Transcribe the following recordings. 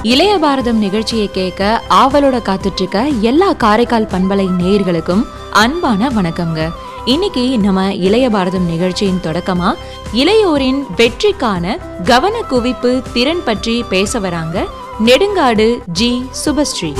இளைய பாரதம் நிகழ்ச்சியை கேட்க ஆவலோட காத்துட்டு இருக்க எல்லா காரைக்கால் பண்பலை நேயர்களுக்கும் அன்பான வணக்கம்ங்க இன்னைக்கு நம்ம இளைய பாரதம் நிகழ்ச்சியின் தொடக்கமா இளையோரின் வெற்றிக்கான கவன குவிப்பு திறன் பற்றி பேச வராங்க நெடுங்காடு ஜி சுபஸ்ரீ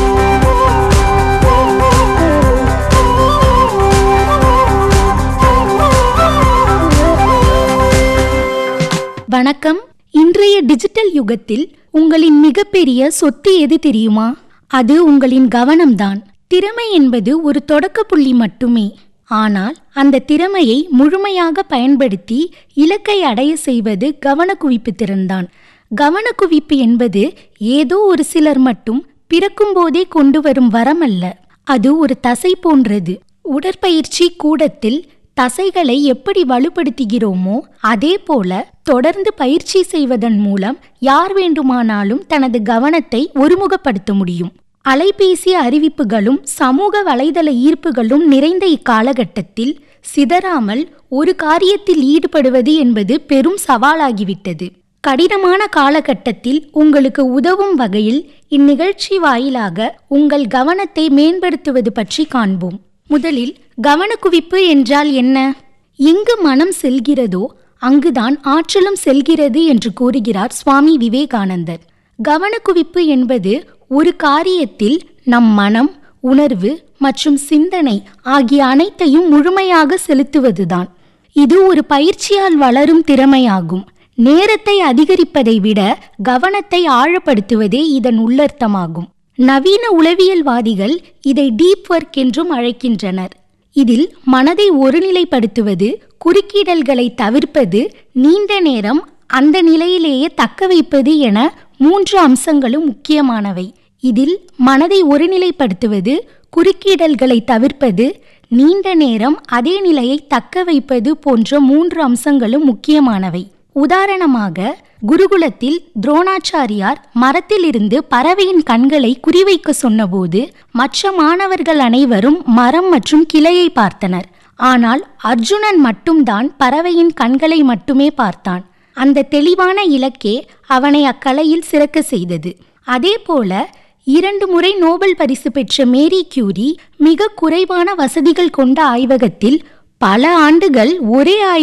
வணக்கம் இன்றைய டிஜிட்டல் யுகத்தில் உங்களின் மிகப்பெரிய சொத்து எது தெரியுமா அது உங்களின் கவனம்தான் திறமை என்பது ஒரு தொடக்க புள்ளி மட்டுமே ஆனால் அந்த திறமையை முழுமையாக பயன்படுத்தி இலக்கை அடைய செய்வது கவனக்குவிப்பு திறன்தான் கவனக்குவிப்பு என்பது ஏதோ ஒரு சிலர் மட்டும் பிறக்கும்போதே கொண்டு வரும் வரம் அல்ல அது ஒரு தசை போன்றது உடற்பயிற்சி கூடத்தில் தசைகளை எப்படி வலுப்படுத்துகிறோமோ அதே போல தொடர்ந்து பயிற்சி செய்வதன் மூலம் யார் வேண்டுமானாலும் தனது கவனத்தை ஒருமுகப்படுத்த முடியும் அலைபேசி அறிவிப்புகளும் சமூக வலைதள ஈர்ப்புகளும் நிறைந்த இக்காலகட்டத்தில் சிதறாமல் ஒரு காரியத்தில் ஈடுபடுவது என்பது பெரும் சவாலாகிவிட்டது கடினமான காலகட்டத்தில் உங்களுக்கு உதவும் வகையில் இந்நிகழ்ச்சி வாயிலாக உங்கள் கவனத்தை மேம்படுத்துவது பற்றி காண்போம் முதலில் கவனக்குவிப்பு என்றால் என்ன எங்கு மனம் செல்கிறதோ அங்குதான் ஆற்றலும் செல்கிறது என்று கூறுகிறார் சுவாமி விவேகானந்தர் கவனக்குவிப்பு என்பது ஒரு காரியத்தில் நம் மனம் உணர்வு மற்றும் சிந்தனை ஆகிய அனைத்தையும் முழுமையாக செலுத்துவதுதான் இது ஒரு பயிற்சியால் வளரும் திறமையாகும் நேரத்தை அதிகரிப்பதை விட கவனத்தை ஆழப்படுத்துவதே இதன் உள்ளர்த்தமாகும் நவீன உளவியல்வாதிகள் இதை டீப் ஒர்க் என்றும் அழைக்கின்றனர் இதில் மனதை ஒருநிலைப்படுத்துவது குறுக்கீடல்களை தவிர்ப்பது நீண்ட நேரம் அந்த நிலையிலேயே தக்க வைப்பது என மூன்று அம்சங்களும் முக்கியமானவை இதில் மனதை ஒருநிலைப்படுத்துவது குறுக்கீடல்களை தவிர்ப்பது நீண்ட நேரம் அதே நிலையை தக்க வைப்பது போன்ற மூன்று அம்சங்களும் முக்கியமானவை உதாரணமாக குருகுலத்தில் துரோணாச்சாரியார் மரத்திலிருந்து பறவையின் கண்களை குறிவைக்க சொன்னபோது மற்ற மாணவர்கள் அனைவரும் மரம் மற்றும் கிளையை பார்த்தனர் ஆனால் அர்ஜுனன் மட்டும்தான் பறவையின் கண்களை மட்டுமே பார்த்தான் அந்த தெளிவான இலக்கே அவனை அக்கலையில் சிறக்க செய்தது அதேபோல இரண்டு முறை நோபல் பரிசு பெற்ற மேரி கியூரி மிக குறைவான வசதிகள் கொண்ட ஆய்வகத்தில் பல ஆண்டுகள் ஒரே ஆய்வு